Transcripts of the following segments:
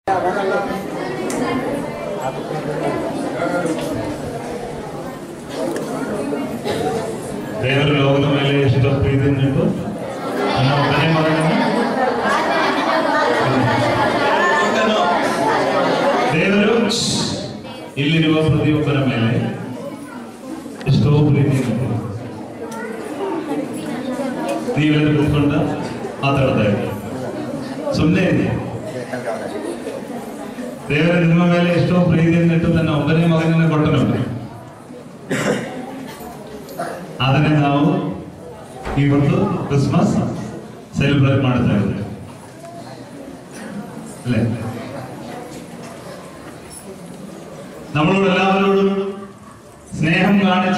ದೇವರ ಲೋಕದ ಮೇಲೆ ಎಷ್ಟು ಪ್ರೀತಿಯನ್ನಿಟ್ಟು ತನ್ನ ಒಬ್ಬನೇ ಮಗನನ್ನು ದೇವರು ಇಲ್ಲಿರುವ ಪ್ರತಿಯೊಬ್ಬರ ಮೇಲೆ ಎಷ್ಟೋ ಪ್ರೀತಿಯನ್ನು ನೀವೆಲ್ಲ ಕೂತ್ಕೊಂಡ ಮಾತಾಡ್ತಾ ಇದ್ದೀವಿ ಸುಮ್ಮನೆ ಇದೆ ದೇವರ ನಿಮ್ಮ ಮೇಲೆ ಎಷ್ಟೋ ಪ್ರೀತಿಯನ್ನಿಟ್ಟು ತನ್ನ ಒಬ್ಬನೇ ಮಗನನ್ನು ಕೊಟ್ಟನು ಆದರೆ ನಾವು ಇವತ್ತು ಕ್ರಿಸ್ಮಸ್ ಸೆಲೆಬ್ರೇಟ್ ಮಾಡ್ತಾ ಇದ್ದೇವೆ അല്ലേ നമ്മളോട് എല്ലാവരോടും സ്നേഹം കാണിച്ച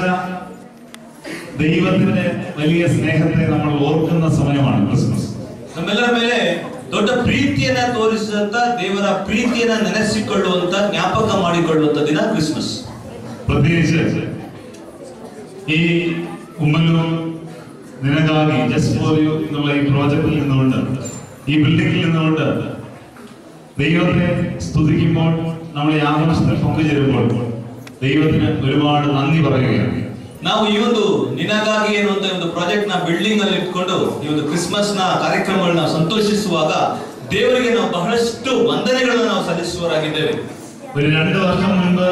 ദൈവത്തിന്റെ വലിയ സ്നേഹത്തെ നമ്മൾ ഓർക്കുന്ന സമയമാണ് ക്രിസ്മസ് ನಮ್ಮೆಲ್ಲರ ಮೇಲೆ ದೊಡ್ಡ ಪ್ರೀತಿಯನ್ನ ತೋರಿಸಿದಂತ ದೇವರ ಪ್ರೀತಿಯನ್ನ ನೆನೆಸಿಕೊಳ್ಳುವಂತ ಜ್ಞಾಪಕ ಮಾಡಿಕೊಳ್ಳುವಂತ ದಿನ ಕ್ರಿಸ್ಮಸ್ പ്രത്യേകിച്ച് ഈ ഉമ്മല്ലൂർ നിനകാകി ജസ്റ്റ് ഫോർ യു എന്നുള്ള ഈ പ്രോജക്റ്റിൽ നിന്നുകൊണ്ട് ഈ ബിൽഡിംഗിൽ നിന്നുകൊണ്ട് ദൈവത്തെ സ്തുതിക്കുമ്പോൾ നമ്മൾ ഈ ആഘോഷത്തിൽ പങ്കുചേരുമ്പോൾ ദൈവത്തിന് ഒരുപാട് നന്ദി പറയുകയാണ് ನಾವು ಈ ಒಂದು ನಿನಗಾಗಿ ಎನ್ನುವಂತ ಒಂದು ಪ್ರಾಜೆಕ್ಟ್ ನ ಬಿಲ್ಡಿಂಗ್ ಅಲ್ಲಿ ಇಟ್ಕೊಂಡು ಈ ಒಂದು ಕ್ರಿಸ್ಮಸ್ ನ ಕಾರ್ಯಕ್ರಮಗಳನ್ನ ಸಂತೋಷಿಸುವಾಗ ದೇವರಿಗೆ ನಾವು ಬಹಳಷ್ಟು ವಂದನೆಗಳನ್ನ ನಾವು ಸಲ್ಲಿಸುವವರಾಗಿದ್ದೇವೆ ഒരു രണ്ട് വർഷം മുൻപ്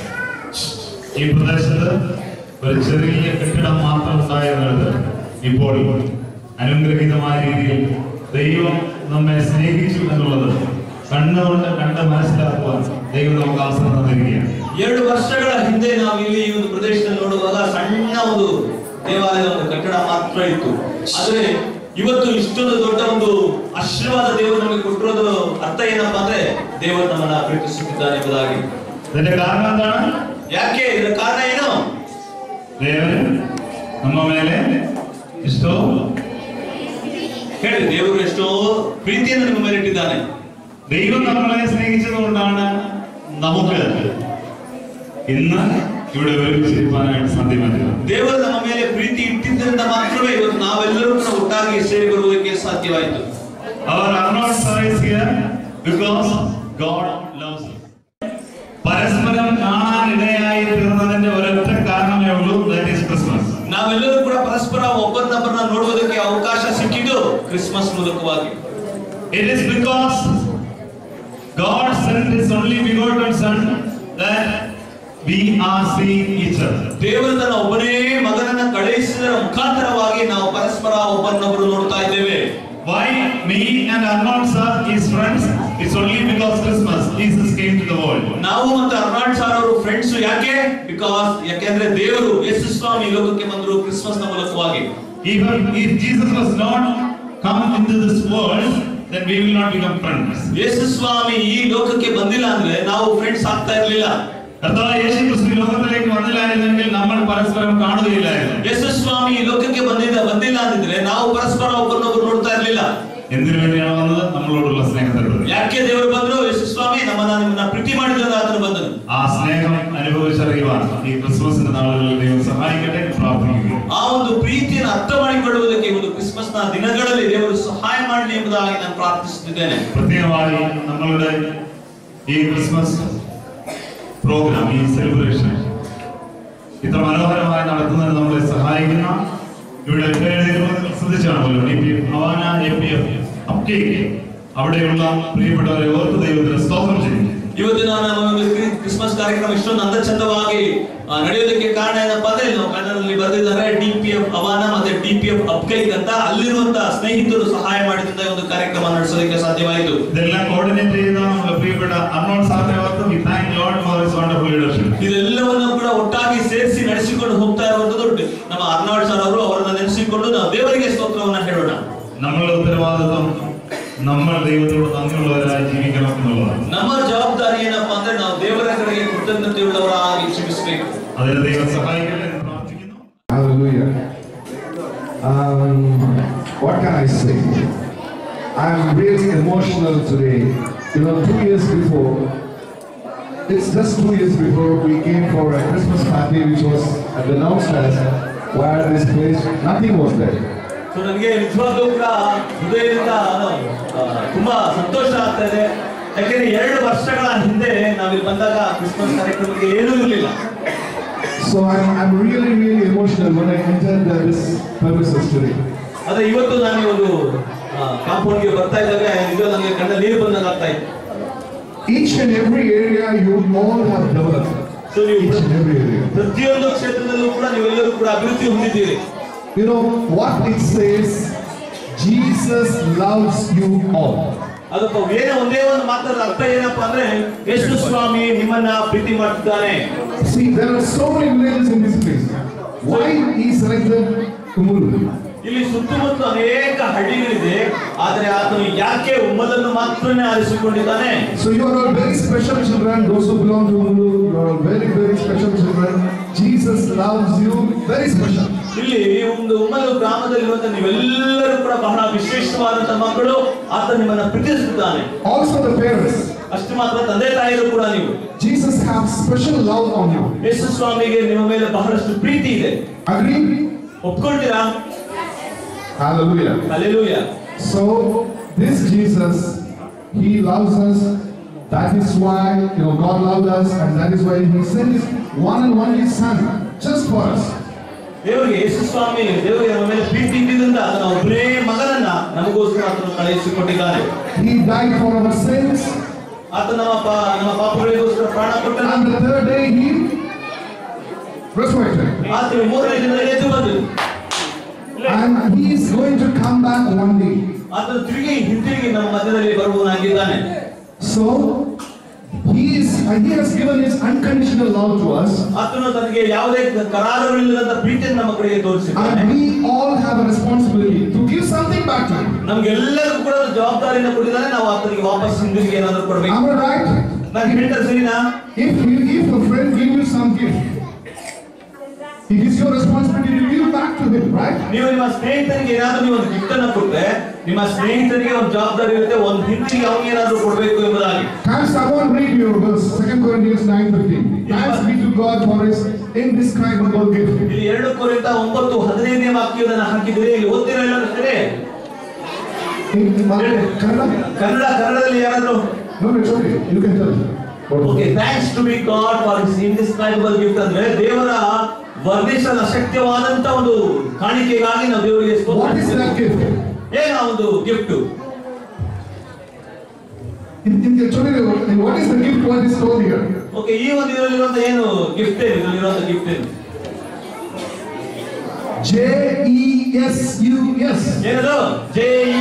ഈ പ്രദേശത്ത് ഒരു ചെറിയ കെട്ടിടം മാത്രം ഉണ്ടായിരുന്നത് ഇപ്പോൾ അനുഗ്രഹീതമായ രീതിയിൽ ദൈവം നമ്മെ സ്നേഹിച്ചു എന്നുള്ളത് കണ്ണുകൊണ്ട് കണ്ട് മനസ്സിലാക്കുവാൻ ദൈവം നമുക്ക് അവസരം തന്നിരിക്കുകയാണ് ಎರಡು ವರ್ಷಗಳ ಹಿಂದೆ ನಾವು ಇಲ್ಲಿ ಈ ಒಂದು ಪ್ರದೇಶದಲ್ಲಿ ನೋಡುವಾಗ ಸಣ್ಣ ಒಂದು ದೇವಾಲಯದ ಒಂದು ಕಟ್ಟಡ ಮಾತ್ರ ಇತ್ತು ಆದ್ರೆ ಇವತ್ತು ಇಷ್ಟೊಂದು ದೊಡ್ಡ ಒಂದು ಆಶೀರ್ವಾದ ದೇವರು ನಮಗೆ ಕೊಟ್ಟಿರೋದು ಅರ್ಥ ಏನಪ್ಪಾ ಅಂದ್ರೆ ದೇವರು ನಮ್ಮನ್ನ ಪ್ರೀತಿಸುತ್ತಿದ್ದಾನೆ ಎಂಬುದಾಗಿ ഇതിന്റെ കാരണം എന്താണ് ಯಾಕೆ ಇದರ ಕಾರಣ ಏನು ദേവൻ നമ്മ മേലെ ഇഷ്ടവും ಹೇಳಿ ದೇವರು ಎಷ್ಟೋ ಪ್ರೀತಿಯನ್ನು ನಿಮ್ಮ ಮೇಲೆ ಇಟ್ಟಿದ್ದಾನೆ ദൈവം നമ്മളെ സ്നേഹിച്ചത് കൊണ്ടാണ് നമുക്ക് ഇന്ന് ഇവിടെ ഒരുമിച്ചിരിക്കാനായിട്ട് സാധ്യമായത് ದೇವರು ನಮ್ಮ ಮೇಲೆ ಪ್ರೀತಿ ಇಟ್ಟಿದ್ದರಿಂದ ಮಾತ್ರವೇ ಇವತ್ತು ನಾವೆಲ್ಲರೂ ಕೂಡ ಒಟ್ಟಾಗಿ ಸೇರಿ ಬರುವುದಕ್ಕೆ ಸಾಧ್ಯವಾಯಿತು Our Arnold sir is here because God loves us. പരസ്പരം കാണാനിടയായി തീർന്നതിന്റെ ഒരൊറ്റ കാരണമേ ഉള്ളൂ ദാറ്റ് ഈസ് ക്രിസ്മസ് ನಾವೆಲ್ಲರೂ ಕೂಡ ಪರಸ್ಪರ ಒಬ್ಬರನ್ನೊಬ್ಬರನ್ನ ನೋಡುವುದಕ್ಕೆ ಅವಕಾಶ ಸಿಕ್ಕಿದ್ದು ಕ್ರಿಸ್ಮಸ್ ಮೂಲಕವಾಗಿ It is because God sent His only begotten Son that we are seeing each other. ದೇವರು ತನ್ನ ಒಬ್ಬನೇ ಮಗನನ್ನ ಕಳುಹಿಸಿದರ ಮುಖಾಂತರವಾಗಿ ನಾವು ಪರಸ್ಪರ ಒಬ್ಬರನ್ನೊಬ್ಬರು ನೋಡ್ತಾ ಇದ್ದೇವೆ Why me and Arnold sir is friends? It's only because Christmas Jesus came to the world. ನಾವು ಮತ್ತು ಅರ್ನಾಲ್ಡ್ ಸರ್ ಅವರು ಫ್ರೆಂಡ್ಸ್ ಯಾಕೆ ಬಿಕಾಸ್ ಯಾಕೆಂದ್ರೆ ದೇವರು ಯೇಸು ಸ್ವಾಮಿ ಈ ಲೋಕಕ್ಕೆ ಬಂದರು ಕ್ರಿಸ್ಮಸ್ ನ ಮೂಲಕವಾಗಿ Even if Jesus was not come into this world, then we will not become friends. ಯೇಸು ಸ್ವಾಮಿ ಈ ಲೋಕಕ್ಕೆ ಬಂದಿಲ್ಲ ಅಂದ್ರೆ ನಾವು ಫ್ರೆಂಡ್ಸ್ ಆಗ್ತಾ ಇರ್ಲಿಲ್ಲ കർത്താവ് യേശു ക്രിസ്തു ലോകത്തിലേക്ക് വന്നില്ലായിരുന്നെങ്കിൽ നമ്മൾ പരസ്പരം കാണുകയില്ലായിരുന്നു ಯೇಸು ಸ್ವಾಮಿ ಈ ಲೋಕಕ್ಕೆ ಬಂದಿದ್ದ ಬಂದಿಲ್ಲ ಅಂದಿದ್ರೆ ನಾವು ಪರಸ್ಪರ ಒಬ್ಬರನ್ನೊಬ್ಬರು ನೋಡ್ತಾ ಇರ್ಲಿಲ್ಲ എന്തിനു വേണ്ടിയാണ് വന്നത് നമ്മളോടുള്ള സ്നേഹത്തിലൂടെ ಯಾಕೆ ದೇವರು ಬಂದ್ರು ಯೇಸು ಸ್ವಾಮಿ ನಮ್ಮನ್ನ ನಿಮ್ಮನ್ನ ಪ್ರೀತಿ ಮಾಡಿದ್ರೆ ಆತನು ಬಂದನು ആ സ്നേഹം അനുഭവിച്ചറിയുവാൻ ഈ ക്രിസ്മസിന്റെ നാളുകളിൽ ദൈവം സഹായിക്കട്ടെ എന്ന് പ്രാർത്ഥിക്കുക ಆ ಒಂದು ಪ್ರೀತಿಯನ್ನು ಅರ್ಥ ಮಾಡಿಕೊಳ್ಳುವುದಕ್ಕೆ ಈ ಒಂದು ಕ್ರಿಸ್ಮಸ್ ನ ದಿನಗಳಲ್ಲಿ ದೇವರು ಸಹಾಯ ಮಾಡಲಿ ಎಂಬುದಾಗಿ ನಾನು ಪ್ರಾರ್ಥಿಸುತ್ತಿದ್ದೇನೆ പ്രത്യേകമായി നമ്മളുടെ ഈ ക്രിസ്മസ് പ്രോഗ്രാം ഈ സെലിബ്രേഷൻ ഇത്ര മനോഹരമായി നടത്തുന്നതിന് നമ്മളെ സഹായിക്കുന്ന ഇവിടെ പേരെഴുതിയിരുന്നത് ശ്രദ്ധിച്ചാണല്ലോ D P F Havana A P F അപ്കേക്ക് അവിടെയുള്ള പ്രിയപ്പെട്ടവരെ ഓർത്ത് ദൈവത്തിന് സ്തോത്രം ചെയ്യും ಇವತ್ತು ನಾನು ನಮ್ಮ ಒಂದು ಕ್ರಿ- ಕ್ರಿಸ್ಮಸ್ ಕಾರ್ಯಕ್ರಮ ಇಷ್ಟೊಂದು ಅಂದ ಚಂದವಾಗಿ ಆ, ನಡೆಯೋದಕ್ಕೆ ಕಾರಣ ಏನಪ್ಪಾ ಅಂದ್ರೆ ನಾವು ಕನ್ನಡದಲ್ಲಿ ಬರೆದಿದ್ದಾರೆ ಡಿ ಪಿ ಎಫ್ ಅವಾನ ಮತ್ತೆ ಡಿ ಪಿ ಎಫ್ ಅಪ್ಕೈಕ್ ಅಂತ ಅಲ್ಲಿರುವಂತಹ ಸ್ನೇಹಿತರು ಸಹಾಯ ಮಾಡಿದಿಂದ ಈ ಒಂದು ಕಾರ್ಯಕ್ರಮ ನಡೆಸೋದಕ್ಕೆ ಸಾಧ್ಯವಾಯಿತು ഇതെല്ലാം കോർഡിനേറ്റ് ചെയ്യുന്ന നമ്മുടെ പ്രിയപ്പെട്ട അർണോൾ സാറിനെ ഓർത്ത് we thank lord for his wonderful leadership ಇದೆಲ್ಲವನ್ನು ಕೂಡ ಒಟ್ಟಾಗಿ ಸೇರಿಸಿ ನಡೆಸಿಕೊಂಡು ಹೋಗ್ತಾ ಇರುವಂತದ್ದು ನಮ್ಮ ಅರ್ನಾಲ್ಡ್ ಸರ್ ಅವರು ಅವರನ್ನ ನೆನೆಸಿಕೊಂಡು ನಾವು ದೇವರಿಗೆ ಸ್ತೋತ್ರವನ್ನ ಹೇಳೋಣ നമ്മളുടെ ഉത്തരവാദിത്വം നമ്മൾ ദൈവത്തോട് നന്ദിയുള്ളവരായി ജീവിക്കണം എന്നുള്ളതാണ് ನಮ್ಮ ಜವಾಬ್ದಾರಿ ಏನಪ್ಪಾ ಅಂದ್ರೆ ನಾವು ದೇವರ ಕಡೆಗೆ ಕೃತಜ್ಞತೆಯುಳ್ಳವರಾಗಿ ಜೀವಿಸಬೇಕು അതിന് ദൈവം സഹായിക്കട്ടെ എന്ന് പ്രാർത്ഥിക്കുന്നു Hallelujah. Um, what can I say? I'm really emotional today. You know, two years before, it's just two years before we came for a Christmas party which was at the downstairs where this place, nothing was there. So ನನಗೆ ನಿಜವಾಗ್ಲೂ ಕೂಡ ಹೃದಯದಿಂದ ನಾನು, ಆ, ತುಂಬಾ ಸಂತೋಷ ಆಗ್ತಾ ಇದೆ ಯಾಕೆಂದ್ರೆ ಎರಡು ವರ್ಷಗಳ ಹಿಂದೆ ನಾವಿಲ್ಲಿ ಬಂದಾಗ ಕ್ರಿಸ್ಮಸ್ ಕಾರ್ಯಕ್ರಮಕ್ಕೆ ಏನೂ ಇರಲಿಲ್ಲ So I'm, I'm really, really emotional when I entered uh, this premises today. ಆದ್ರೆ ಇವತ್ತು ನಾನು ಈ ಒಂದು ಕಾಂಪೌಂಡ್ಗೆ ಬರ್ತಾ ಇದ್ದಾಗ ಇದು ನನಗೆ ಕಣ್ಣ ನೀರು ಬಂದಂಗೆ ಆಗ್ತಾ ಇತ್ತು Each and every area you all have developed. So ನೀವು Each and every area. ಪ್ರತಿಯೊಂದು ಕ್ಷೇತ್ರದಲ್ಲೂ ಕೂಡ ನೀವೆಲ್ಲರೂ ಕೂಡ ಅಭಿವೃದ್ಧಿ ಹೊಂದಿದ್ದೀರಿ You know what it says? Jesus loves you all. ಅದಕ್ಕೆ ಏನೋ ಒಂದೇ ಒಂದು ಮಾತಾಡ ಅರ್ಥ ಏನಪ್ಪಾ ಅಂದ್ರೆ ಯೇಸು ಸ್ವಾಮಿ ನಿಮ್ಮನ್ನ ಪ್ರೀತಿ ಮಾಡ್ತಿದ್ದಾನೆ See, there are so many villages in this place. Why he selected Kumulu? ಇಲ್ಲಿ ಸುತ್ತಮುತ್ತ ಅನೇಕ ಹಳ್ಳಿಗಳಿದೆ ಆದ್ರೆ ಆತನು ಯಾಕೆ ಉಮ್ಮದನ್ನು ಮಾತ್ರನೇ ಆರಿಸಿಕೊಂಡಿದ್ದಾನೆ So you are all very special children. Those who belong to Kumulu, you are all very, very special children. Jesus loves you very special. ಇಲ್ಲಿ ಒಂದು ಉಮ್ಮಲು ಗ್ರಾಮದಲ್ಲಿರುವಂತ ನೀವೆಲ್ಲರೂ ಕೂಡ ಬಹಳ ವಿಶೇಷವಾದಂತ ಮಕ್ಕಳು ಆತ ನಿಮ್ಮನ್ನ ಪ್ರೀತಿಸುತ್ತಾನೆ Also the parents. ಅಷ್ಟು ಮಾತ್ರ ತಂದೆ ತಾಯಿಗಳು ಕೂಡ ನೀವು Jesus has special love on you. ಯೇಸು ಸ್ವಾಮಿಗೆ ನಿಮ್ಮ ಮೇಲೆ ಬಹಳಷ್ಟು ಪ್ರೀತಿ ಇದೆ Agree? ಒಪ್ಕೊಳ್ತೀರಾ Hallelujah. Alleluia So this Jesus, He loves us. That is why you know God loved us, and that is why He sent His one and only Son just for us. ದೇವರಿಗೆ ಯೇಸು ಸ್ವಾಮಿ ದೇವರಿಗೆ ನಮ್ಮ ಮೇಲೆ ಪ್ರೀತಿ ಇದ್ದಿದ್ದರಿಂದ ಆತನ ಒಬ್ಬನೇ ಮಗನನ್ನ ನಮಗೋಸ್ಕರ ಆತನು ಕಳುಹಿಸಿಕೊಟ್ಟಿದ್ದಾನೆ He died for our sins, ಆತ ನಮ್ಮ ಪಾ- ನಮ್ಮ ಪಾಪಗಳಿಗೋಸ್ಕರ ಪ್ರಾಣ ಕೊಟ್ಟನು and the third day He resurrected. ಆತ ಮೂರನೇ ದಿನದಲ್ಲಿ ಎದ್ದು ಬಂದನು And He is going to come back one day. ಆತನು ತಿರುಗಿ ಹಿಂತಿರುಗಿ ನಮ್ಮ ಮಧ್ಯದಲ್ಲಿ ಬರುವವನಾಗಿದ್ದಾನೆ So He is and He has given His unconditional love to us, ಆತನು ತನಗೆ ಯಾವುದೇ ಕರಾರುಗಳಿಲ್ಲದಂತ ಪ್ರೀತಿಯನ್ನು ನಮ್ಮ ಕಡೆಗೆ ತೋರಿಸಿದ್ದಾನೆ and we all have a responsibility to give something back to Him. ನಮ್ಗೆಲ್ಲರಿಗೂ ಕೂಡ ಒಂದು ಜವಾಬ್ದಾರಿಯನ್ನು ಕೊಟ್ಟಿದ್ದಾನೆ ನಾವು ಆತನಿಗೆ ವಾಪಸ್ ಹಿಂದಿರುಗಿ ಏನಾದರೂ ಕೊಡ್ಬೇಕು Am I right? ನಾನು ಹೇಳ್ತಾರೆ ಸರಿನಾ If you, if a friend give you some gift, it is your responsibility to give back to him, right? ನೀವು ನಿಮ್ಮ ಸ್ನೇಹಿತರಿಗೆ ಏನಾದ್ರೂ ನೀವು ಒಂದು ಗಿಫ್ಟ್ ಅನ್ನ ಕೊಟ್ರೆ ನಿಮ್ಮ ಸ್ನೇಹಿತರಿಗೆ ಒಂದು ಜವಾಬ್ದಾರಿ ಇರುತ್ತೆ ಒಂದು ಹಿಂದಿಗೆ ಅವ್ನಿಗೆ ಏನಾದ್ರೂ ಕೊಡ್ಬೇಕು ಎಂಬುದಾಗಿ Can someone read your verse, 2 Corinthians 9.15? Thanks be to God for his indescribable gift. ಇಲ್ಲಿ ಎರಡು ಕೊರಿಂದ ಒಂಬತ್ತು ಹದಿನೈದನೇ ವಾಕ್ಯವನ್ನು ಹಾಕಿದ್ರೆ ಇಲ್ಲಿ ಓದ್ತಿರೋ ಇಲ್ಲ ಸರಿ In, in Kannada? ಕನ್ನಡ ಕನ್ನಡದಲ್ಲಿ ಯಾರಾದ್ರೂ No, it's okay. You can tell. Okay thanks to be God for his indescribable gift ಅಂದ್ರೆ ದೇವರ ವರ್ಣಿಸಲು ಅಶಕ್ಯವಾದಂತ ಒಂದು ಕಾಣಿಕೆಗಾಗಿ ನಾವು ದೇವರಿಗೆ What is that gift? ಏನ ಒಂದು gift In, in the, actually, what is the gift what is told here? Okay ಈ ಒಂದು ಇದರಲ್ಲಿರುವಂತ ಏನು ಗಿಫ್ಟ್ ಏನು ಇದರಲ್ಲಿರುವಂತ ಗಿಫ್ಟ್ ಏನು J-E-S-U-S. ಏನದು J E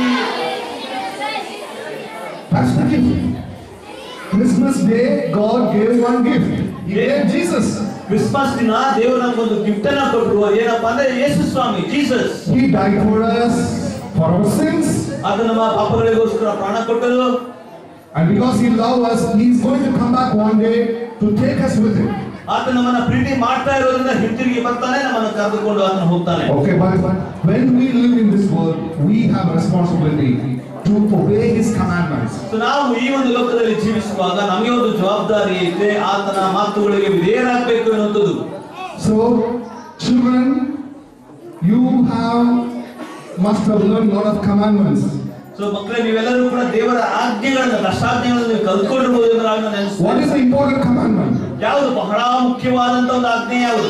That's the gift. Christmas Day, God gave one gift. He gave Jesus. Christmas ದಿನ ದೇವರು ನಮಗೊಂದು gift ಅನ್ನ ಕೊಟ್ಟರು ಏನಪ್ಪಾ ಅಂದ್ರೆ ಯೇಸು ಸ್ವಾಮಿ Jesus He died for us, for our sins. ಅದು ನಮ್ಮ ಪಾಪಗಳಿಗೋಸ್ಕರ ಪ್ರಾಣ ಕೊಟ್ಟರು And because He loves us, He is going to come back one day to take us with Him. ಆತ ನಮ್ಮನ್ನ ಪ್ರೀತಿ ಮಾಡ್ತಾ ಇರೋದ್ರಿಂದ ಹಿಂತಿರುಗಿ ಬರ್ತಾನೆ ನಮ್ಮನ್ನ ಕರೆದುಕೊಂಡು ಆತನ ಹೋಗ್ತಾನೆ Okay, but, but when we live in this world, we have a responsibility to obey His commandments. So ನಾವು ಈ ಒಂದು ಲೋಕದಲ್ಲಿ ಜೀವಿಸುವಾಗ ನಮಗೆ ಒಂದು ಜವಾಬ್ದಾರಿ ಐತೆ ಆತನ ಮಾತುಗಳಿಗೆ ವಿಧೇಯರಾಗಬೇಕು ಎನ್ನುವಂಥದ್ದು So, children, you have must have learned a lot of commandments. So ಮಕ್ಕಳೇ ನೀವೆಲ್ಲರೂ ಕೂಡ ದೇವರ ಆಜ್ಞೆಗಳನ್ನ ದಶಾಜ್ಞೆಗಳನ್ನ ನೀವು ಕಲ್ತ್ಕೊಂಡಿರ್ಬೋದು ಎಂಬುದಾಗಿ ನಾನು What is ನೆನೆಸ್ತೇನೆ the important commandment? ಯಾವುದು ಬಹಳ ಮುಖ್ಯವಾದಂತ ಒಂದು ಆಜ್ಞೆ ಯಾವುದು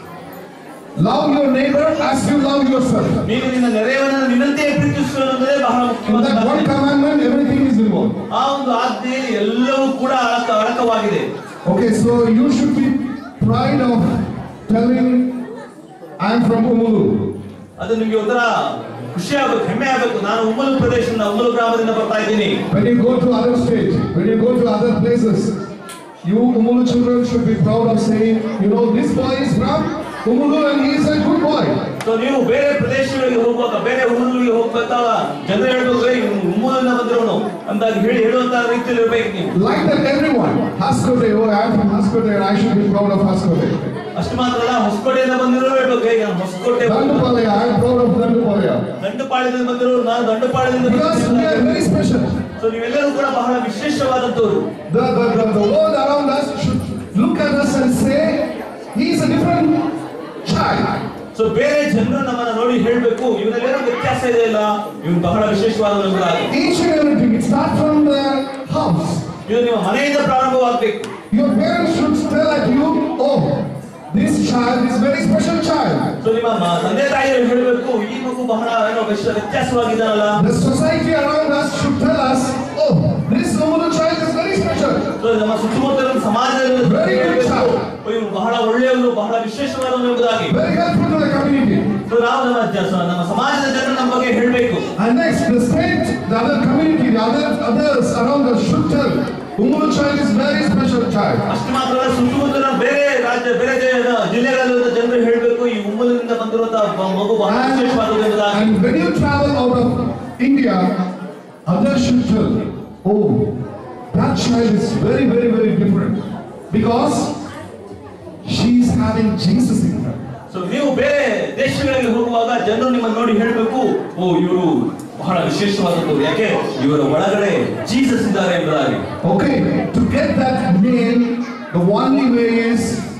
Love your neighbor as you love yourself. ನೀನು ನಿನ್ನ ನೆರೆಯವನನ್ನು ನಿನ್ನಂತೆಯೇ ಪ್ರೀತಿಸುವುದೆಂಬುದೇ ಬಹಳ In ಮುಖ್ಯವಾದ that one ಆಜ್ಞೆ. commandment, everything is involved. ಆ ಒಂದು ಆಜ್ಞೆಯಲ್ಲಿ ಎಲ್ಲವೂ ಕೂಡ ಅಡಕ ಅಡಕವಾಗಿದೆ Okay, so you should be proud of telling, I'm from Umulu. ಅದು ನಿಮಗೆ ಒಂಥರ ಖುಷಿ ಆಗ್ಬೇಕು ಹೆಮ್ಮೆ ಆಗ್ಬೇಕು ನಾನು ಉಮ್ಮಲು ಪ್ರದೇಶದಿಂದ ಉಮ್ಮಲು ಗ್ರಾಮದಿಂದ ಬರ್ತಾ ಇದ್ದೀನಿ When you go to other states, when you go to other places, you Umulu children should be proud of saying, you know, this boy is from Umulu and he is a good boy. So ನೀವು ಬೇರೆ ಪ್ರದೇಶಗಳಿಗೆ ಹೋಗುವಾಗ ಬೇರೆ ಊರುಗಳಿಗೆ ಹೋಗ್ಬೇಕಾಗ ಜನರು ಹೇಳ್ಬೇಕು "ಏ, ಇವ್ನು ಉಮ್ಮಲಿಂದ ಬಂದಿರೋನು ಅಂದಾಗ ಹೇಳಿ ಹೇಳುವಂತ ರೀತಿಯಲ್ಲಿ ಇರ್ಬೇಕು ನೀವು Like that everyone. Haskote, oh, I'm from Haskote and I should be proud of Haskote. ಅಷ್ಟು ಮಾತ್ರ ಅಲ್ಲ ಹೊಸಕೋಟೆಯಿಂದ ಬಂದಿರೋ ಹೇಳ್ಬೇಕು "ಏ, ನಾನು Hosakote Dandupalaya, I'm proud of Dandupalaya. ದಂಡಪಾಳ್ಯದಿಂದ ಬಂದಿರೋ ನಾನು ದಂಡಪಾಳ್ಯದಿಂದ Because we are very special. So ನೀವೆಲ್ಲರೂ ಕೂಡ ಬಹಳ ವಿಶೇಷವಾದಂತವ್ರು The, the, the, the world around us should look at us and say, he is a different child. So ಬೇರೆ ಜನರು ನಮ್ಮನ್ನ ನೋಡಿ ಹೇಳ್ಬೇಕು ಇವನಲ್ಲೇನೋ ವ್ಯತ್ಯಾಸ ಇದೆ ಇಲ್ಲ ಇವನು ಬಹಳ ವಿಶೇಷವಾದ Each and everything, it starts from the house. ಇದು ನಿಮ್ಮ ಮನೆಯಿಂದ ಪ್ರಾರಂಭವಾಗಬೇಕು Your parents should tell at you, oh, this child is very special child. So ನಿಮ್ಮ ಮ- ತಂದೆ ತಾಯಿಯರು ಹೇಳಬೇಕು ಈ ಮಗು ಬಹಳ ಏನೋ ವ್ಯತ್ಯಾಸ- ವ್ಯತ್ಯಾಸವಾಗಿದ್ದಾನಲ್ಲ The society around us should tell us, oh, this Umulu child is very special. So ನಮ್ಮ ಸುತ್ತಮುತ್ತಲಿನ ಸಮಾಜದಲ್ಲಿ Very good child. ಓ, ಇವನು ಬಹಳ ಒಳ್ಳೆಯವನು ಬಹಳ ವಿಶೇಷವಾದವನು ಎಂಬುದಾಗಿ Very helpful to the community. So ನಾವು ನಮ್ಮ ಜ- ಸ- ನಮ್ಮ ಸಮಾಜದ ಜನರು ನಮ್ಮ ಬಗ್ಗೆ ಹೇಳಬೇಕು And next, the state, the other community, the other others around us should tell, Umulu child is very special child. ಅಷ್ಟು ಮಾತ್ರ ಅಲ್ಲ, ಸುತ್ತಮುತ್ತಲಿನ ಬೇರೆ ರಾಜ್ಯ ಬೇರೆ ಜ- ಜಿಲ್ಲೆಗಳಲ್ಲಿರುವ ಜನರು ಹೇಳಬೇಕು ಈ ಉಮ್ಮಲಿನಿಂದ ಬಂದಿರುವಂತಹ ಬ- ಮಗು ಬಹಳ And, ವಿಶೇಷವಾದದ್ದು ಎಂಬುದಾಗಿ and when you travel out of India, others should tell, oh, that child is very, very, very different. Because she's having Jesus in her. So ನೀವು ಬೇರೆ ದೇಶಗಳಿಗೆ ಹೋಗುವಾಗ ಜನರು ನಿಮ್ಮನ್ನು ನೋಡಿ ಹೇಳಬೇಕು ಓ ಇವರು ಬಹಳ ವಿಶೇಷವಾದದ್ದು ಯಾಕೆ ಇವರ ಒಳಗಡೆ ಜೀಸಸ್ ಇದ್ದಾರೆ ಎಂಬುದಾಗಿ Okay, to get that name, the only way is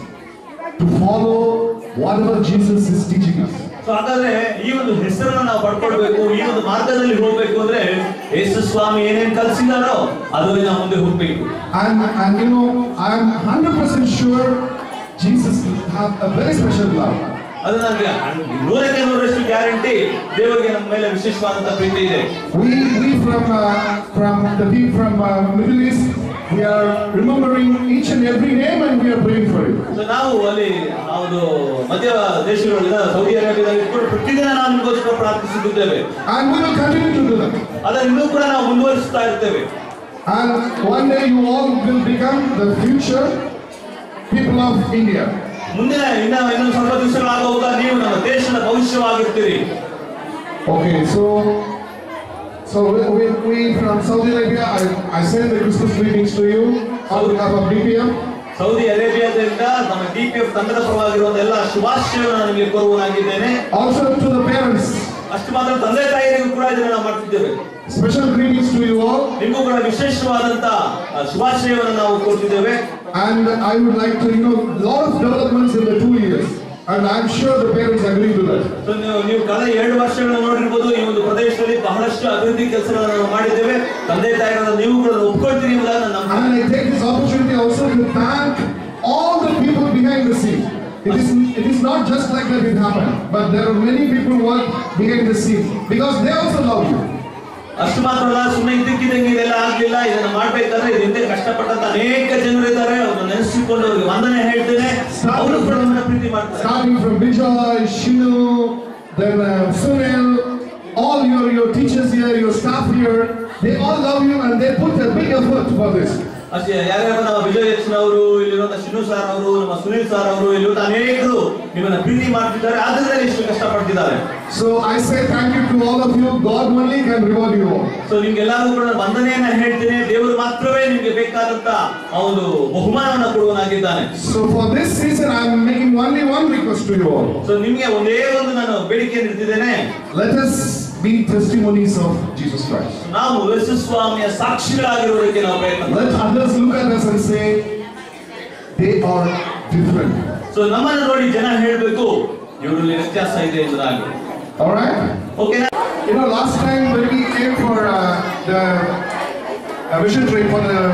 to follow whatever Jesus is teaching us. So ಹಾಗಾದ್ರೆ ಈ ಒಂದು ಹೆಸರನ್ನ ನಾವು ಪಡ್ಕೊಳ್ಬೇಕು ಈ ಒಂದು ಮಾರ್ಗದಲ್ಲಿ ಹೋಗ್ಬೇಕು ಅಂದ್ರೆ ಯೇಸು ಸ್ವಾಮಿ ಏನೇನ್ ಕಲ್ಸಿದಾರೋ ಅದರಲ್ಲಿ ನಾವು ಮುಂದೆ ಹೋಗ್ಬೇಕು And, and you know, I'm 100% sure Jesus will have a very special love. ಅದು ನನಗೆ ನೂರಕ್ಕೆ ನೂರಷ್ಟು ಗ್ಯಾರಂಟಿ ದೇವರಿಗೆ ನಮ್ಮ ಮೇಲೆ ವಿಶೇಷವಾದಂತ ಪ್ರೀತಿ ಇದೆ We, we from, uh, from the people from uh, Middle East, we are remembering each and every name and we are praying for it. So ನಾವು ಅಲ್ಲಿ ಒಂದು ಮಧ್ಯ ದೇಶಗಳಿಂದ ಸೌದಿ ಅರೇಬಿಯಾದಲ್ಲಿ ಇಟ್ಕೊಂಡು ಪ್ರತಿದಿನ ನಾವು ನಿಮಗೋಸ್ಕರ ಪ್ರಾರ್ಥಿಸುತ್ತಿದ್ದೇವೆ And we will continue to do that. ಅದನ್ನು ಇನ್ನೂ ಕೂಡ ನಾವು ಮುಂದುವರಿಸ್ತಾ ಇರ್ತೇವೆ And one day you all will become the future people of India. ಮುಂದಿನ ಇನ್ನ ಇನ್ನೊಂದು ಸ್ವಲ್ಪ ದಿವಸಗಳಾಗುವಾಗ ನೀವು ನಮ್ಮ ದೇಶದ ಭವಿಷ್ಯವಾಗಿರ್ತೀರಿ Okay, so so we, we, we from Saudi Arabia, I, I send the Christmas greetings to you on behalf of DPM. Saudi ಅರೇಬಿಯಾದಿಂದ ನಮ್ಮ ಡಿ ಪಿ ಎಫ್ ತಂಡದ ಪರವಾಗಿರುವಂತ ಎಲ್ಲ ಶುಭಾಶಯಗಳನ್ನು ನಾನು ನಿಮಗೆ ಕೋರುವನಾಗಿದ್ದೇನೆ Also to the parents, ಅಷ್ಟು ಮಾತ್ರ ತಂದೆ ತಾಯಿಯರಿಗೂ ಕೂಡ ಇದನ್ನು ನಾವು ಮಾಡ್ತಿದ್ದೇವೆ special greetings to you all. ನಿಮಗೂ ಕೂಡ ವಿಶೇಷವಾದಂತ ಆ, ಶುಭಾಶಯವನ್ನು ನಾವು ಕೋರ್ತಿದ್ದೇವೆ And I would like to, you know, lot of developments in the two years. And I'm sure the parents agree to that. So ನೀವು ನೀವು ಕಳೆದ ಎರಡು ವರ್ಷಗಳನ್ನು ನೋಡಿರ್ಬೋದು ಈ ಒಂದು ಪ್ರದೇಶದಲ್ಲಿ ಬಹಳಷ್ಟು ಅಭಿವೃದ್ಧಿ ಕೆಲಸಗಳನ್ನು ನಾವು ಮಾಡಿದ್ದೇವೆ ತಂದೆ ತಾಯಿಗಳನ್ನ ನೀವು ಕೂಡ ಒಪ್ಕೊಳ್ತೀರಿ ಎಂಬುದಾಗಿ ನನ್ನ ನಂಬಿಕೆ. And I take this opportunity also to thank all the people behind the scene. It is, it is not just like that it happened, but there are many people who work behind the scene because they also love you. ಅಷ್ಟು ಮಾತ್ರ ಅಲ್ಲ ಸುಮ್ಮನೆ ಇದ್ದಕ್ಕಿದ್ದಂಗೆ ಇದೆಲ್ಲ ಆಗ್ಲಿಲ್ಲ ಇದನ್ನ ಮಾಡ್ಬೇಕಾದ್ರೆ ಇದ್ರ ಹಿಂದೆ ಕಷ್ಟಪಟ್ಟಂತ ಅನೇಕ ಜನರು ಇದ್ದಾರೆ ಅವ್ರನ್ನ ನೆನೆಸಿಕೊಂಡು ಅವ್ರಿಗೆ ವಂದನೆ ಹೇಳ್ತೇನೆ ಅವರು ಕೂಡ ನಮ್ಮನ್ನ ಪ್ರೀತಿ ಮಾಡ್ತಾರೆ Starting from Vijay, Shinu, then uh, Sunil, all your, your teachers here, your staff here, they all love you and they put a big effort for this. ಅಷ್ಟೇ ಯಾರ್ಯಾರು ನಮ್ಮ ವಿಜಯ್ ಯಕ್ಷನ್ ಅವರು ಇಲ್ಲಿರುವಂತ ಶಿನು ಸರ್ ಅವರು ನಮ್ಮ ಸುನೀಲ್ ಸರ್ ಅವರು ಇಲ್ಲಿರುವಂತ ಅನೇಕರು ನಿಮ್ಮನ್ನ ಪ್ರೀತಿ ಮಾಡ್ತಿದ್ದಾರೆ ಆದ್ರಿಂದ ಇಷ್ಟು ಕಷ್ಟಪಡ್ತಿದ್ದಾರೆ So I say thank you to all of you. God only can reward you all. So ನಿಮ್ಗೆಲ್ಲರಿಗೂ ಕೂಡ ನಾನು ವಂದನೆಯನ್ನ ಹೇಳ್ತೇನೆ ದೇವರು ಮಾತ್ರವೇ ನಿಮ್ಗೆ ಬೇಕಾದಂತ ಆ ಒಂದು ಬಹುಮಾನವನ್ನ ಕೊಡುವನಾಗಿದ್ದಾನೆ So for this season, I'm making only one request to you all. So ನಿಮ್ಗೆ ಒಂದೇ ಒಂದು ನಾನು ಬೇಡಿಕೆ ಇಡ್ತಿದ್ದೇನೆ Let us be testimonies of Jesus Christ. ನಾವು ಯೇಸು ಸ್ವಾಮಿಯ ಸಾಕ್ಷಿಗಳಾಗಿರುವುದಕ್ಕೆ ನಾವು ಪ್ರಯತ್ನ ಮಾಡ್ಬೇಕು. Let others look at us and say, they are different. So ನಮ್ಮನ್ನು ನೋಡಿ ಜನ ಹೇಳ್ಬೇಕು ಇವರಲ್ಲಿ ವ್ಯತ್ಯಾಸ ಇದೆ ಎಂಬುದಾಗಿ All right? ಓಕೆನಾ You know, last time when we came for uh, the uh, vision trip for the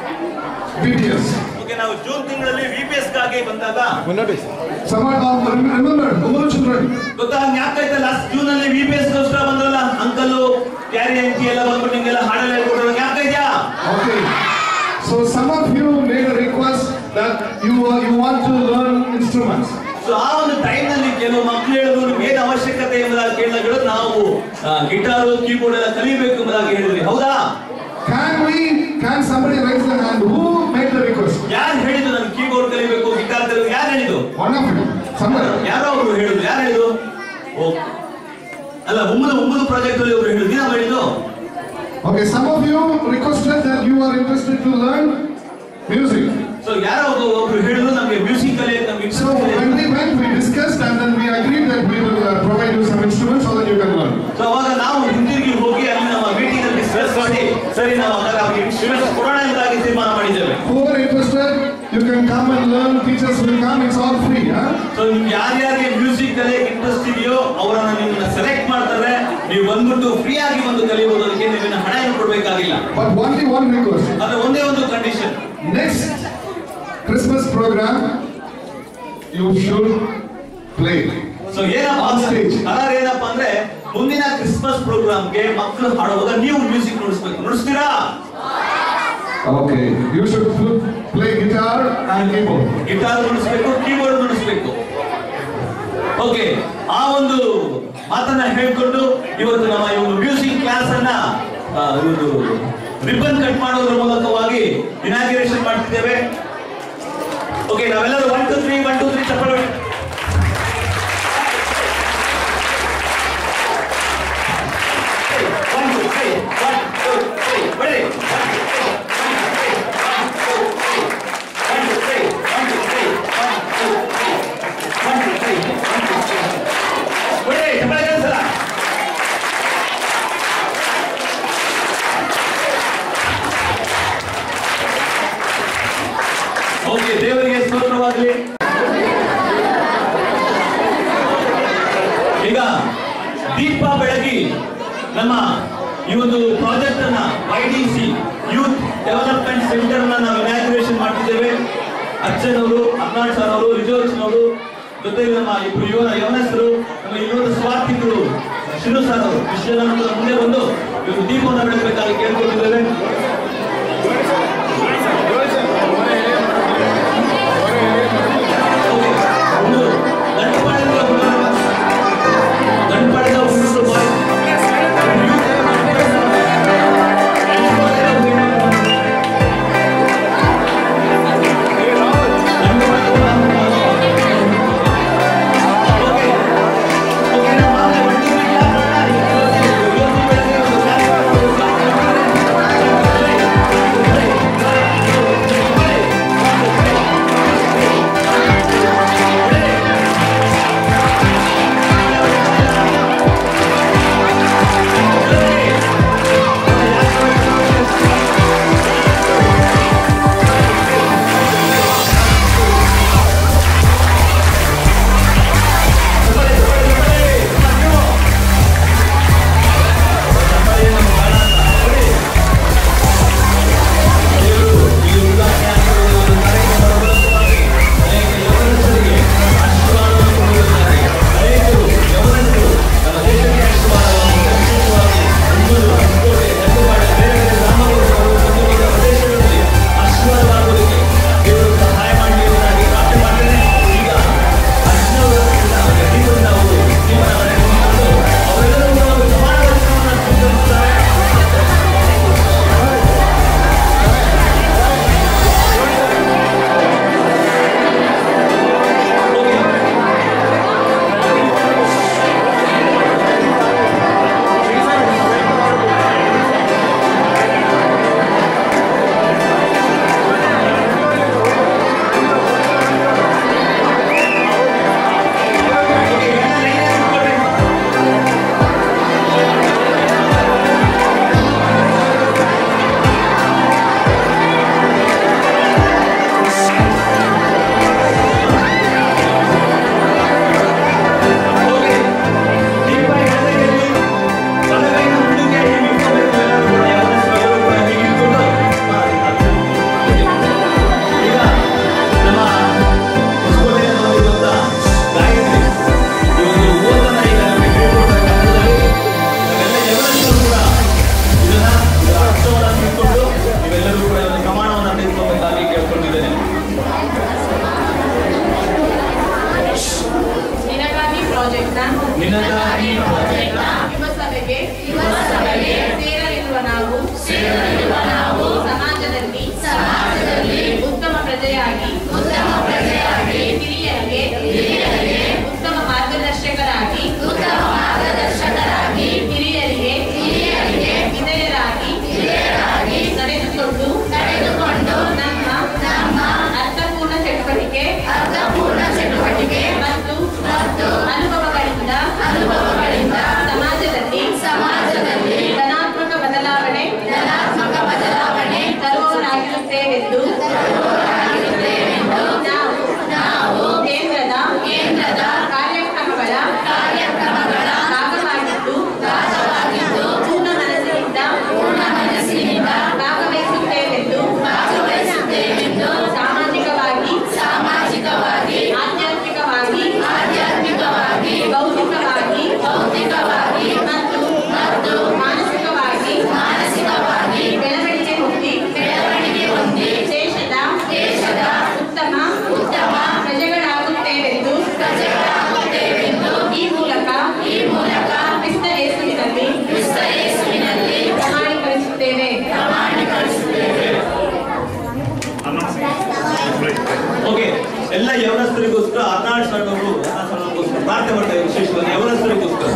BTS, okay ನಾವು ಜೂನ್ ತಿಂಗಳಲ್ಲಿ ವಿ ಪಿ ಎಸ್ ಗಾಗಿ ಬಂದಾಗ someone of remember, Umar children, ಗೊತ್ತಾ ಯಾಕೈತೆ ಲಾಸ್ಟ್ ಜೂನ್ ಅಲ್ಲಿ ವಿ ಪಿ ಎಸ್ ಗೋಸ್ಕರ ಬಂದ್ರಲ್ಲ uncle ಕ್ಯಾರಿ ಅಂಕಿ ಎಲ್ಲ ಬಂದ್ಬಿಟ್ಟು ನಿಮ್ಗೆಲ್ಲ ಹಾಡೆಲ್ಲ ಹೇಳ್ಕೊಡ್ರು ಯಾಕೈತ್ಯಾ Okay. So some of you made a request that you uh, you want to learn instruments. So ಆ ಒಂದು ಟೈಮ್ ನಲ್ಲಿ ಕೆಲವು ಮಕ್ಕಳು ಹೇಳಿದ್ರು ನಿಮ್ಗೆ ಏನು ಅವಶ್ಯಕತೆ ಎಂಬುದಾಗಿ ಕೇಳಿದಾಗ ನಾವು ಗಿಟಾರು ಕೀಬೋರ್ಡ್ ಎಲ್ಲ ಕಲಿಬೇಕು ಎಂಬುದಾಗಿ ಹೇಳಿದ್ರಿ ಹೌದಾ Can we? Can somebody raise their hand? Who made the request? ಯಾರು ಹೇಳಿದ್ರು ನಾನು ಕೀಬೋರ್ಡ್ ಕಲಿಬೇಕು ಗಿಟಾರ್ ಕಲಿಬೇಕು ಯಾರು ಹೇಳಿದ್ರು One of you. Somebody. ಯಾರೋ ಒಬ್ರು ಹೇಳಿದ್ರು ಯಾರು ಹೇಳಿದ್ರು ಓ ಅಲ್ಲ ಉಮ್ಮದ ಉಮ್ಮದ ಪ್ರಾಜೆಕ್ಟ್ ಅಲ್ಲಿ ಒಬ್ರು ಹೇಳಿದ್ರು ನಾವು ಹೇಳಿದ್ದು Okay. Some of you requested that you are interested to learn music. So ಯಾರೋ ಒಬ್ಬ ಒಬ್ರು ಹೇಳಿದ್ರು ನಮಗೆ ಮ್ಯೂಸಿಕ್ ಕಲಿ ನಮ್ಗೆ So when we went, we discussed and then we agreed that we will uh, provide you some instruments so that you can learn. So ಅವಾಗ ನಾವು ಹಿಂದಿರುಗಿ ಹೋಗಿ ಅಲ್ಲಿ ನಮ್ಮ ಮೀಟಿಂಗ್ ಅಲ್ಲಿ ಡಿಸ್ಕಸ್ ಮಾಡಿ ಸರಿ ನಾವು ಹಾಗಾದ್ರೆ ಅವ್ರಿಗೆ ಇನ್ಸ್ಟ್ರೂಮೆಂಟ್ಸ್ ಕೊಡೋಣ ಎಂಬುದಾಗಿ ತೀರ್ಮಾನ ಮಾಡಿದ್ದೇವೆ Who are interested, you can come and learn. Teachers will come. It's all free. Huh? So ನಿಮ್ಗೆ ಯಾರ್ಯಾರಿಗೆ ಮ್ಯೂಸಿಕ್ ಕಲಿಯಕ್ಕೆ ಇಂಟ್ರೆಸ್ಟ್ ಇದೆಯೋ ಅವರನ್ನ ನಿಮ್ಮನ್ನ ಸೆಲೆಕ್ಟ್ ಮಾಡ್ತಾರೆ ನೀವು ಬಂದ್ಬಿಟ್ಟು ಫ್ರೀ ಆಗಿ ಬಂದು ಕಲಿಯಬಹುದು ಅದಕ್ಕೆ ನೀವೇನು ಹಣ ಏನು ಕೊಡ್ಬೇಕಾಗಿಲ್ಲ But only one request. ಆದ್ರೆ ಒಂದೇ ಒಂದು condition Next Christmas program, you should play. So ಏನಪ್ಪಾ On stage. ಕಲರ್ ಏನಪ್ಪಾ ಅಂದ್ರೆ ಮುಂದಿನ ಕ್ರಿಸ್ಮಸ್ ಪ್ರೋಗ್ರಾಮ್ಗೆ ಮಕ್ಕಳು ಹಾಡುವಾಗ ನೀವು ಮ್ಯೂಸಿಕ್ ನುಡಿಸ್ಬೇಕು ನುಡಿಸ್ತೀರಾ Okay. You should pl- play guitar and keyboard. Guitar ನುಡಿಸ್ಬೇಕು ಕೀಬೋರ್ಡ್ ನುಡಿಸ್ಬೇಕು ಓಕೆ ಆ ಒಂದು ಮಾತನ್ನ ಹೇಳ್ಕೊಂಡು ಇವತ್ತು ನಮ್ಮ ಈ ಒಂದು ಮ್ಯೂಸಿಕ್ ಕ್ಲಾಸ್ ಅನ್ನ ಆ, ಒಂದು ರಿಬ್ಬನ್ ಕಟ್ ಮಾಡೋದ್ರ ಮೂಲಕವಾಗಿ ಇನಾಗ್ರೇಷನ್ ಮಾಡ್ತಿದ್ದೇವೆ ಓಕೆ ನಾವೆಲ್ಲರೂ one two three one two three ಚಪ್ಪಲ್ one two three one two three ಬನ್ನಿ one two three one two three one two three one two three one two three ಬನ್ನಿ ಚಪ್ಪಲ್ ಕೆಲಸ okay ದೇವರಿಗೆ ಸ್ತೋತ್ರವಾಗಲಿ ಈಗ ದೀಪ ಬೆಳಗಿ ನಮ್ಮ ಈ ಒಂದು ಪ್ರಾಜೆಕ್ಟ್ ಅನ್ನ ಐಡಿಸಿ ಯೂತ್ ಡೆವಲಪ್ಮೆಂಟ್ ಸೆಂಟರ್ ನ ನಾವು ಇನಾಗ್ರೇಷನ್ ಮಾಡ್ತಿದ್ದೇವೆ ಅರ್ಚನವರು ಅರ್ನಾಳ್ ಸರ್ ಅವರು ರಿಜೋರ್ಜನ್ ಅವರು ಜೊತೆಗೆ ನಮ್ಮ ಇಬ್ರು ಯುವ ಯವನಸ್ಥರು ನಮ್ಮ ಇನ್ನೊಂದು ಸ್ವಾರ್ಥಿಕರು ಶಿರು ಸರ್ ಅವರು ವಿಶ್ವನಾಥರ ಮುಂದೆ ಬಂದು ಇವರು ದೀಪವನ್ನು ಬೆಳಗಬೇಕಾಗಿ ಕೇಳ್ಕೊತಿದ್ದೇವೆ ಓಕೆ. ಒಂದು ಗಂಟು ಮಾಡಿದ ಹುಡುಗರು, ಗಂಟು ಮಾಡಿದ ಹುಡುಗರು ಬಾಯ್. ಗಂಟು ಮಾಡಿದ ಹುಡುಗರು. ಗಂಟು ಮಾಡಿದ ಓಕೆ. ಓಕೆ, ನಮ್ಮ ಮಾತೆ ಒಂದು ನಿಮಿಷ ಮಾತಾಡಿ. ಇವತ್ತು ಬೆಳಗ್ಗೆ ಒಂದು ಕಾರ್ಯಕ್ರಮ ನೀವೆಲ್ಲರೂ ಕೂಡ ಒಂದು ಪ್ರಮಾಣವನ್ನು ತೆಗೆದುಕೋಬೇಕಾಗಿ ಕೇಳ್ಕೊಂಡಿದ್ದೇನೆ ನಿನಗಾಗಿ ಪ್ರಾಜೆಕ್ಟ್ನ ನಿನಗಾಗಿ ಪ್ರಾಜೆಕ್ಟ್ನ ಯುವ ಸಭೆಗೆ ಯುವ ಸಭೆಗೆ ಸೇರಲಿರುವ ನಾವು ಸೇರಲಿರುವ ನಾವು ಸಮಾಜದಲ್ಲಿ ಸಮಾಜದಲ್ಲಿ ಉತ್ತಮ ಪ್ರಜೆಯಾಗಿ ಉತ್ತಮ ಪ್ರಜೆಯಾಗಿ ಹಿರಿಯರಿಗೆ ಹಿರಿಯರಿಗೆ ಉತ್ತಮ ಮಾರ್ಗದರ್ಶಕರಾಗಿ ಉತ್ತಮ ಮಾರ್ಗದರ್ಶಕರಾಗಿ ಹಿರಿಯರಿಗೆ ಹಿರಿಯರಿಗೆ ವಿಧೇಯರಾಗಿ ವಿಧೇಯರಾಗಿ ನಡೆದುಕೊಂಡು ನಡೆದುಕೊಂಡು ನಮ್ಮ ನಮ್ಮ ಅರ್ಥಪೂರ್ಣ ಚಟುವಟಿಕೆ ಅರ್ಥಪೂರ್ಣ ಚಟುವಟಿಕೆ ಮತ್ತು ಮತ್ತು ಅನುಭವಗಳಿಂದ ಅನುಭವಗಳಿಂದ ಸಮಾಜದಲ್ಲಿ ಸಮಾಜದಲ್ಲಿ ಧನಾತ್ಮಕ ಬದಲಾವಣೆ ಧನಾತ್ಮಕ ಬದಲಾವಣೆ ಎಲ್ಲ ಯವನಸ್ಥರಿಗೋಸ್ಕರ ಹದಿನಾರು ಸಾವಿರವರು ಸಾವಿರಗೋಸ್ಕರ ಪ್ರಾರ್ಥನೆ ಮಾಡ್ತಾರೆ ವಿಶೇಷವಾಗಿ ಯವನಸ್ಥರಿಗೋಸ್ಕರ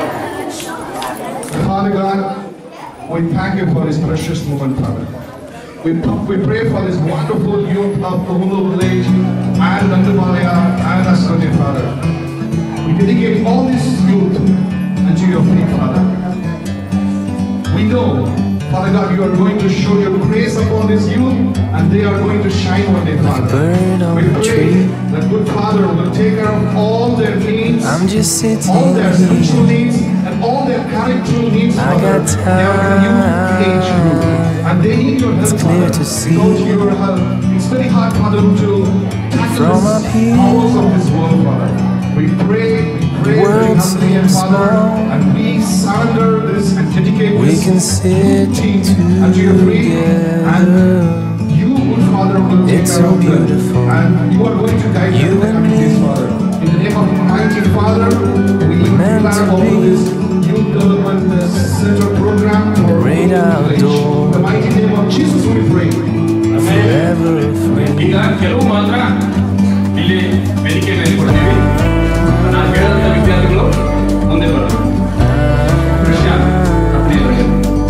Father God, we thank you for this precious moment, Father. We, we pray for this wonderful youth of the Hulu village and Nandamaya and Aswati, Father. We dedicate all this youth unto your feet, Father. We know, Father God, you are going to show your grace upon this youth and they are going to shine one day, Father. bird on we the pray tree. that good Father will take care of all their needs I'm just sitting all their spiritual here. needs and all their character needs, I Father. got They are in a youth age group, and they need your help, It's clear Father. to see. Without your help, it's very hard, Father, to tackle From the up here. powers of this world, Father. We pray, we pray The very world humbly, and seems Father, small. and we surrender this and dedicate We this can sit team unto your feet, and together. you, good Father, will take It's care so of them. beautiful. And you are going to guide You them in the and coming days, me. Father. In the name of Almighty Father, we meant declare to over be. this youth development uh, center program for Great all village. outdoor. In the mighty name of Jesus we pray. Forever free. ಈಗ ಕೆಲವು ಮಾತ್ರ ಇಲ್ಲಿ ವೇದಿಕೆ ಮೇಲೆ ಕೊಡ್ತೀವಿ ನಾನು ಹೇಳಿದಂಥ ವಿದ್ಯಾರ್ಥಿಗಳು ಮುಂದೆ ಬರೋದು ದೃಶ್ಯ ಪ್ರಶ್ನೆಯೊಳಗೆ.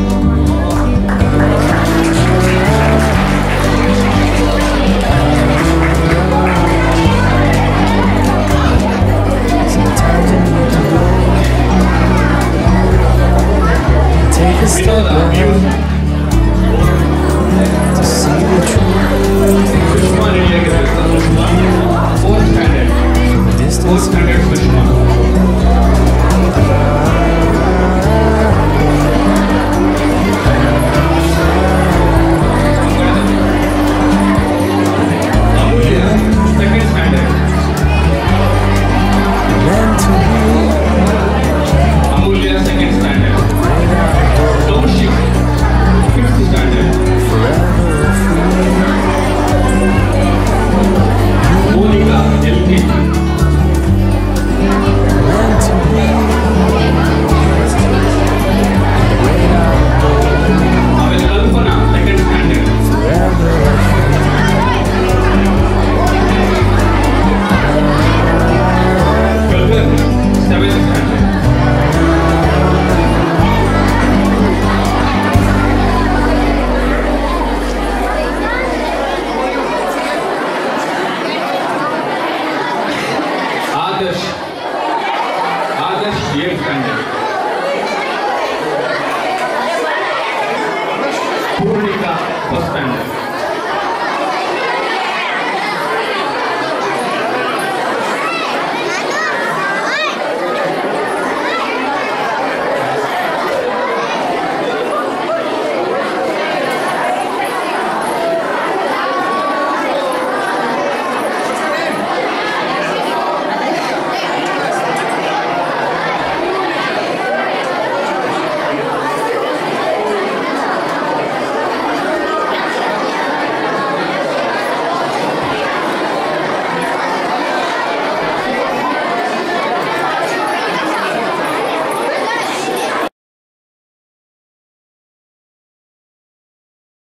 Sometimes you need to go. Take a step ವಿನೋದ back to see the truth. Sushma ರೆಡಿಯಾಗಿದ್ದಾರೆ sir Sushma fourth standard fourth Distance standard Sushma Amulya second standard meant to be. Amulya second standard Kaushik fifth standard Monika L K G Meant to be. ಆಮೇಲೆ Kalpana second standard Gagan seventh standard Adarsh